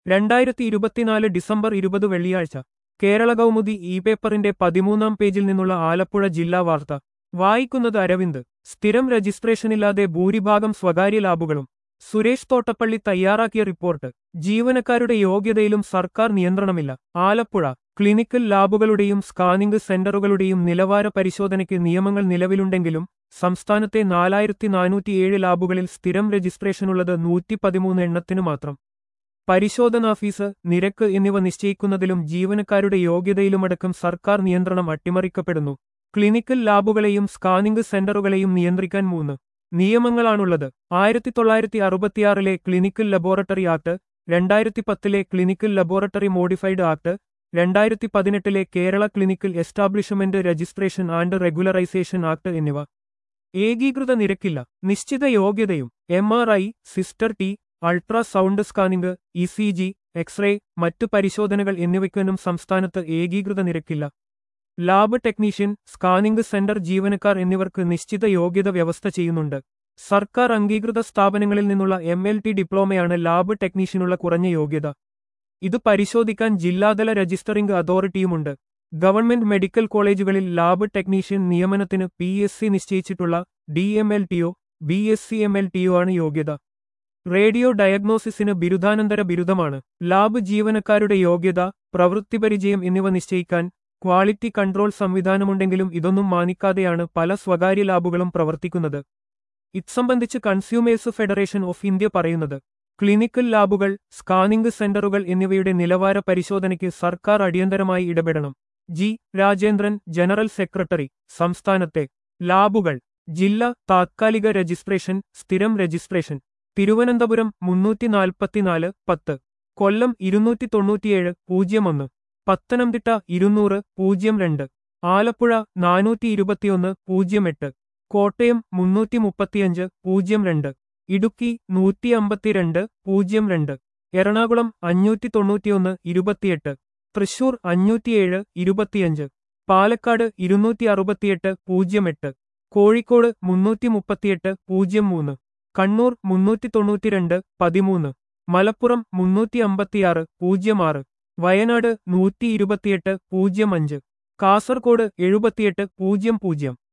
രണ്ടായിരത്തി ഇരുപത്തിനാല് ഡിസംബർ ഇരുപത് വെള്ളിയാഴ്ച കേരള കൗമുദി ഇ പേപ്പറിന്റെ പതിമൂന്നാം പേജിൽ നിന്നുള്ള ആലപ്പുഴ ജില്ലാ വാർത്ത വായിക്കുന്നത് അരവിന്ദ് സ്ഥിരം രജിസ്ട്രേഷനില്ലാതെ ഭൂരിഭാഗം സ്വകാര്യ ലാബുകളും സുരേഷ് തോട്ടപ്പള്ളി തയ്യാറാക്കിയ റിപ്പോർട്ട് ജീവനക്കാരുടെ യോഗ്യതയിലും സർക്കാർ നിയന്ത്രണമില്ല ആലപ്പുഴ ക്ലിനിക്കൽ ലാബുകളുടെയും സ്കാനിംഗ് സെന്ററുകളുടെയും നിലവാര പരിശോധനയ്ക്ക് നിയമങ്ങൾ നിലവിലുണ്ടെങ്കിലും സംസ്ഥാനത്തെ നാലായിരത്തി നാനൂറ്റിയേഴ് ലാബുകളിൽ സ്ഥിരം രജിസ്ട്രേഷനുള്ളത് നൂറ്റി പതിമൂന്ന് എണ്ണത്തിനു മാത്രം പരിശോധനാ ഫീസ് നിരക്ക് എന്നിവ നിശ്ചയിക്കുന്നതിലും ജീവനക്കാരുടെ യോഗ്യതയിലുമടക്കം സർക്കാർ നിയന്ത്രണം അട്ടിമറിക്കപ്പെടുന്നു ക്ലിനിക്കൽ ലാബുകളെയും സ്കാനിംഗ് സെന്ററുകളെയും നിയന്ത്രിക്കാൻ മൂന്ന് നിയമങ്ങളാണുള്ളത് ആയിരത്തി തൊള്ളായിരത്തി അറുപത്തിയാറിലെ ക്ലിനിക്കൽ ലബോറട്ടറി ആക്ട് രണ്ടായിരത്തി പത്തിലെ ക്ലിനിക്കൽ ലബോറട്ടറി മോഡിഫൈഡ് ആക്ട് രണ്ടായിരത്തി പതിനെട്ടിലെ Kerala clinical establishment registration and regularisation act എന്നിവ ഏകീകൃത നിരക്കില്ല നിശ്ചിത യോഗ്യതയും എം ആർ ഐ സിസ്റ്റർ T ultrasound scanning E C G x-ray മറ്റു പരിശോധനകൾ എന്നിവയ്ക്കൊന്നും സംസ്ഥാനത്ത് ഏകീകൃത നിരക്കില്ല ലാബ് ടെക്നീഷ്യൻ സ്കാനിംഗ് സെന്റർ ജീവനക്കാർ എന്നിവർക്ക് നിശ്ചിത യോഗ്യത വ്യവസ്ഥ ചെയ്യുന്നുണ്ട് സർക്കാർ അംഗീകൃത സ്ഥാപനങ്ങളിൽ നിന്നുള്ള എം എൽ ടി ഡിപ്ലോമയാണ് ലാബ് ടെക്നീഷ്യനുള്ള കുറഞ്ഞ യോഗ്യത ഇത് പരിശോധിക്കാൻ ജില്ലാതല രജിസ്റ്ററിംഗ് അതോറിറ്റിയുമുണ്ട് ഗവൺമെന്റ് മെഡിക്കൽ കോളേജുകളിൽ ലാബ് ടെക്നീഷ്യൻ നിയമനത്തിന് പി എസ് സി നിശ്ചയിച്ചിട്ടുള്ള D M L T O B S C M L T O ആണ് യോഗ്യത റേഡിയോ ഡയഗ്നോസിസിന് ബിരുദാനന്തര ബിരുദമാണ് ലാബ് ജീവനക്കാരുടെ യോഗ്യത പ്രവൃത്തിപരിചയം എന്നിവ നിശ്ചയിക്കാൻ ക്വാളിറ്റി കൺട്രോൾ സംവിധാനമുണ്ടെങ്കിലും ഇതൊന്നും മാനിക്കാതെയാണ് പല സ്വകാര്യ ലാബുകളും പ്രവർത്തിക്കുന്നത് ഇത്സംബന്ധിച്ച് കൺസ്യൂമേഴ്സ് ഫെഡറേഷൻ ഓഫ് ഇന്ത്യ പറയുന്നത് ക്ലിനിക്കൽ ലാബുകൾ സ്കാനിംഗ് സെന്ററുകൾ എന്നിവയുടെ നിലവാര പരിശോധനയ്ക്ക് സർക്കാർ അടിയന്തരമായി ഇടപെടണം ജി രാജേന്ദ്രൻ ജനറൽ സെക്രട്ടറി സംസ്ഥാനത്തെ ലാബുകൾ ജില്ല താത്കാലിക രജിസ്ട്രേഷൻ സ്ഥിരം രജിസ്ട്രേഷൻ തിരുവനന്തപുരം മുന്നൂറ്റി നാൽപ്പത്തിനാല് പത്ത് കൊല്ലം ഇരുന്നൂറ്റി തൊണ്ണൂറ്റിയേഴ് പൂജ്യം ഒന്ന് പത്തനംതിട്ട ഇരുന്നൂറ് പൂജ്യം രണ്ട് ആലപ്പുഴ നാനൂറ്റി ഇരുപത്തിയൊന്ന് പൂജ്യം എട്ട് കോട്ടയം മുന്നൂറ്റി മുപ്പത്തിയഞ്ച് പൂജ്യം രണ്ട് ഇടുക്കി നൂറ്റി അമ്പത്തിരണ്ട് പൂജ്യം രണ്ട് എറണാകുളം അഞ്ഞൂറ്റി തൊണ്ണൂറ്റിയൊന്ന് ഇരുപത്തിയെട്ട് തൃശൂർ അഞ്ഞൂറ്റിയേഴ് ഇരുപത്തിയഞ്ച് പാലക്കാട് ഇരുന്നൂറ്റി അറുപത്തിയെട്ട് പൂജ്യം എട്ട് കോഴിക്കോട് മുന്നൂറ്റി മുപ്പത്തിയെട്ട് പൂജ്യം മൂന്ന് കണ്ണൂർ മുന്നൂറ്റി തൊണ്ണൂറ്റിരണ്ട് പതിമൂന്ന് മലപ്പുറം മുന്നൂറ്റി അമ്പത്തിയാറ് പൂജ്യം ആറ് വയനാട് നൂറ്റി ഇരുപത്തിയെട്ട് പൂജ്യം അഞ്ച് കാസർകോട് എഴുപത്തിയെട്ട് പൂജ്യം പൂജ്യം